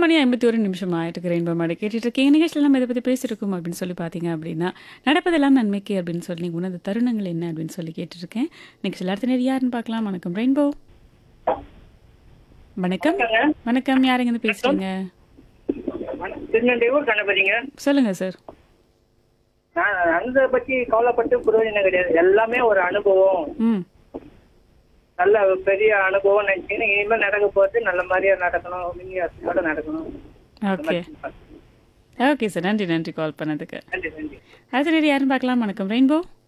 மணி ஐம்பத்தி ஒரு நிமிஷம் ஆயிட்டு ரெயின்போ மாடி கேட்டுட்டு இருக்கேன் நிகழ்ச்சியில் நம்ம இதை பற்றி பேசியிருக்கோம் அப்படின்னு சொல்லி பார்த்தீங்க அப்படின்னா நடப்பதெல்லாம் நன்மைக்கு அப்படின்னு சொல்லி உனது தருணங்கள் என்ன அப்படின்னு சொல்லி கேட்டுருக்கேன் நெக்ஸ்ட் அடுத்த நேரம் யாருன்னு பார்க்கலாம் வணக்கம் ரெயின்போ வணக்கம் வணக்கம் யாருங்க இருந்து பேசுறீங்க திருநெல்வேலூர் கணபதிங்க சொல்லுங்க சார் நான் அந்த பத்தி கவலைப்பட்டு பிரயோஜனம் கிடையாது எல்லாமே ஒரு அனுபவம் ம் நல்ல பெரிய அனுபவம் நினைச்சீங்கன்னா இனிமேல் நடக்க போறது நல்ல மாதிரியா நடக்கணும் விநியாசத்தோட நடக்கணும் ஓகே ஓகே சார் நன்றி நன்றி கால் பண்ணதுக்கு நன்றி நன்றி அடுத்த நேரம் யாருன்னு பார்க்கலாம் வணக்கம் ரெயின்போ